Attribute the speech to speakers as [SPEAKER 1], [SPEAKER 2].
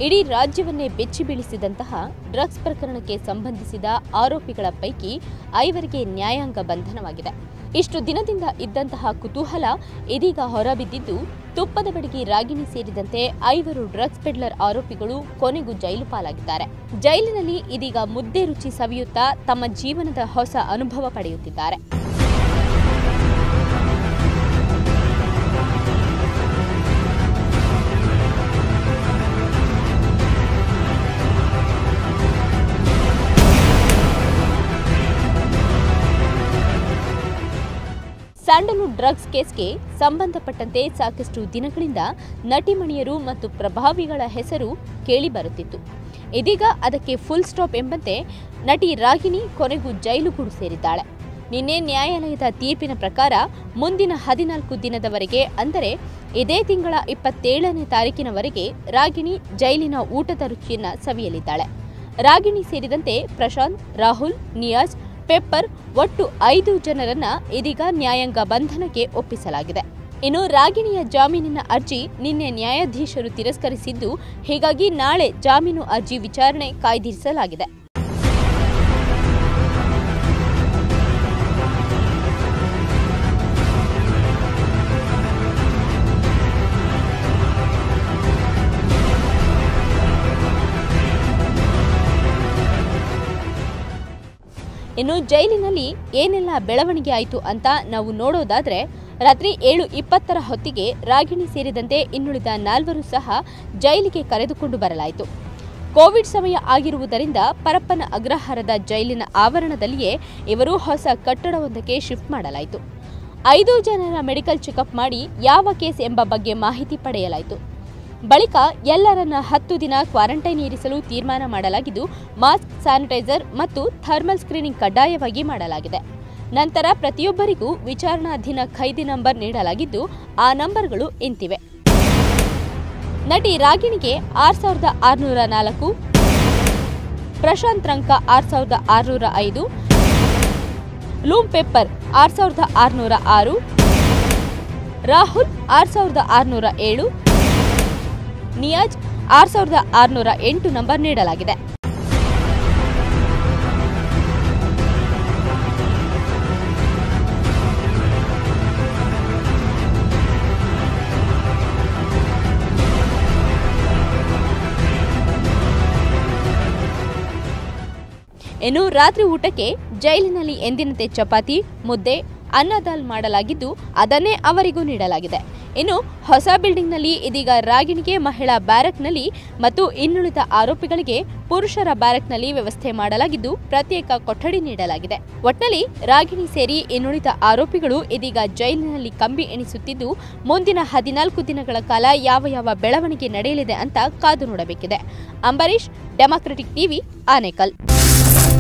[SPEAKER 1] ಇಡೀ ರಾಜ್ಯವನ್ನೇ ಬೆಚ್ಚಿ ಬೀಳಿಸಿದಂತಹ ಡ್ರಗ್ಸ್ ಪ್ರಕರಣಕ್ಕೆ ಸಂಬಂಧಿಸಿದ ಆರೋಪಿಗಳ ಪೈಕಿ ಐವರಿಗೆ ನ್ಯಾಯಾಂಗ ಬಂಧನವಾಗಿದೆ ಇಷ್ಟು ದಿನದಿಂದ ಇದ್ದಂತಹ ಕುತೂಹಲ ಇದೀಗ ಹೊರಬಿದ್ದಿದ್ದು ತುಪ್ಪದ ಬಡಗಿ ರಾಗಿಣಿ ಸೇರಿದಂತೆ ಐವರು ಡ್ರಗ್ಸ್ ಪೆಡ್ಲರ್ ಆರೋಪಿಗಳು ಕೊನೆಗೂ ಜೈಲು ಪಾಲಾಗಿದ್ದಾರೆ ಜೈಲಿನಲ್ಲಿ ಇದೀಗ ಮುದ್ದೆ ರುಚಿ ಸವಿಯುತ್ತಾ ತಮ್ಮ ಜೀವನದ ಹೊಸ ಅನುಭವ ಪಡೆಯುತ್ತಿದ್ದಾರೆ ಸ್ಯಾಂಡಲ್ವುಡ್ ಡ್ರಗ್ಸ್ ಕೇಸ್ಗೆ ಸಂಬಂಧಪಟ್ಟಂತೆ ಸಾಕಷ್ಟು ದಿನಗಳಿಂದ ನಟಿಮಣಿಯರು ಮತ್ತು ಪ್ರಭಾವಿಗಳ ಹೆಸರು ಕೇಳಿಬರುತ್ತಿತ್ತು ಇದೀಗ ಅದಕ್ಕೆ ಫುಲ್ ಸ್ಟಾಪ್ ಎಂಬಂತೆ ನಟಿ ರಾಗಿಣಿ ಕೊನೆಗೂ ಜೈಲುಗೂಡು ಸೇರಿದ್ದಾಳೆ ನಿನ್ನೆ ನ್ಯಾಯಾಲಯದ ತೀರ್ಪಿನ ಪ್ರಕಾರ ಮುಂದಿನ ಹದಿನಾಲ್ಕು ದಿನದವರೆಗೆ ಅಂದರೆ ಇದೇ ತಿಂಗಳ ಇಪ್ಪತ್ತೇಳನೇ ತಾರೀಕಿನವರೆಗೆ ರಾಗಿಣಿ ಜೈಲಿನ ಊಟದ ರುಚಿಯನ್ನ ಸವಿಯಲಿದ್ದಾಳೆ ರಾಗಿಣಿ ಸೇರಿದಂತೆ ಪ್ರಶಾಂತ್ ರಾಹುಲ್ ನಿಯಾಜ್ ಪೆಪ್ಪರ್ ಒಟ್ಟು ಐದು ಜನರನ್ನ ಇದೀಗ ನ್ಯಾಯಾಂಗ ಬಂಧನಕ್ಕೆ ಒಪ್ಪಿಸಲಾಗಿದೆ ಇನ್ನು ರಾಗಿಣಿಯ ಜಾಮೀನಿನ ಅರ್ಜಿ ನಿನ್ನೆ ನ್ಯಾಯಾಧೀಶರು ತಿರಸ್ಕರಿಸಿದ್ದು ಹೀಗಾಗಿ ನಾಳೆ ಜಾಮೀನು ಅರ್ಜಿ ವಿಚಾರಣೆ ಕಾಯ್ದಿರಿಸಲಾಗಿದೆ ಇನ್ನು ಜೈಲಿನಲ್ಲಿ ಏನೆಲ್ಲ ಬೆಳವಣಿಗೆ ಆಯಿತು ಅಂತ ನಾವು ನೋಡೋದಾದ್ರೆ ರಾತ್ರಿ ಏಳು ಇಪ್ಪತ್ತರ ಹೊತ್ತಿಗೆ ರಾಗಿಣಿ ಸೇರಿದಂತೆ ಇನ್ನುಳಿದ ನಾಲ್ವರು ಸಹ ಜೈಲಿಗೆ ಕರೆದುಕೊಂಡು ಬರಲಾಯಿತು ಕೋವಿಡ್ ಸಮಯ ಆಗಿರುವುದರಿಂದ ಪರಪ್ಪನ ಅಗ್ರಹಾರದ ಜೈಲಿನ ಆವರಣದಲ್ಲಿಯೇ ಇವರು ಹೊಸ ಕಟ್ಟಡವೊಂದಕ್ಕೆ ಶಿಫ್ಟ್ ಮಾಡಲಾಯಿತು ಐದು ಜನರ ಮೆಡಿಕಲ್ ಚೆಕಪ್ ಮಾಡಿ ಯಾವ ಕೇಸ್ ಎಂಬ ಬಗ್ಗೆ ಮಾಹಿತಿ ಪಡೆಯಲಾಯಿತು ಬಳಿಕ ಎಲ್ಲರನ್ನ ಹತ್ತು ದಿನ ಕ್ವಾರಂಟೈನ್ ಇರಿಸಲು ತೀರ್ಮಾನ ಮಾಡಲಾಗಿದ್ದು ಮಾಸ್ಕ್ ಸ್ಯಾನಿಟೈಸರ್ ಮತ್ತು ಥರ್ಮಲ್ ಸ್ಕ್ರೀನಿಂಗ್ ಕಡ್ಡಾಯವಾಗಿ ಮಾಡಲಾಗಿದೆ ನಂತರ ಪ್ರತಿಯೊಬ್ಬರಿಗೂ ವಿಚಾರಣಾಧೀನ ಖೈದಿ ನಂಬರ್ ನೀಡಲಾಗಿದ್ದು ಆ ನಂಬರ್ಗಳು ಇಂತಿವೆ ನಟಿ ರಾಗಿಣಿಗೆ ಆರ್ ಸಾವಿರದ ಆರುನೂರ ನಾಲ್ಕು ಪ್ರಶಾಂತ್ ರಂಕ ಆರ್ ಸಾವಿರದ ಆರುನೂರ ಐದು ಲೂಮ್ ಪೆಪ್ಪರ್ ಆರ್ ಸಾವಿರದ ಆರುನೂರ ಆರು ರಾಹುಲ್ ಆರ್ ಸಾವಿರದ ಆರುನೂರ ಏಳು ನಿಯಾಜ್ ಆರ್ ಸಾವಿರದ ಆರುನೂರ ಎಂಟು ನಂಬರ್ ನೀಡಲಾಗಿದೆ ಇನ್ನು ರಾತ್ರಿ ಊಟಕ್ಕೆ ಜೈಲಿನಲ್ಲಿ ಎಂದಿನಂತೆ ಚಪಾತಿ ಮುದ್ದೆ ಅನ್ನ ದಾಲ್ ಮಾಡಲಾಗಿದ್ದು ಅದನ್ನೇ ಅವರಿಗೂ ನೀಡಲಾಗಿದೆ ಇನ್ನು ಹೊಸ ಬಿಲ್ಡಿಂಗ್ನಲ್ಲಿ ಇದೀಗ ರಾಗಿಣಿಗೆ ಮಹಿಳಾ ಬ್ಯಾರಕ್ನಲ್ಲಿ ಮತ್ತು ಇನ್ನುಳಿದ ಆರೋಪಿಗಳಿಗೆ ಪುರುಷರ ಬ್ಯಾರಕ್ನಲ್ಲಿ ವ್ಯವಸ್ಥೆ ಮಾಡಲಾಗಿದ್ದು ಪ್ರತ್ಯೇಕ ಕೊಠಡಿ ನೀಡಲಾಗಿದೆ ಒಟ್ನಲ್ಲಿ ರಾಗಿಣಿ ಸೇರಿ ಇನ್ನುಳಿದ ಆರೋಪಿಗಳು ಇದೀಗ ಜೈಲಿನಲ್ಲಿ ಕಂಬಿ ಎಣಿಸುತ್ತಿದ್ದು ಮುಂದಿನ ಹದಿನಾಲ್ಕು ದಿನಗಳ ಕಾಲ ಯಾವ ಯಾವ ಬೆಳವಣಿಗೆ ನಡೆಯಲಿದೆ ಅಂತ ಕಾದು ನೋಡಬೇಕಿದೆ ಅಂಬರೀಶ್ ಡೆಮಾಕ್ರೆಟಿಕ್ ಟಿವಿ ಆನೇಕಲ್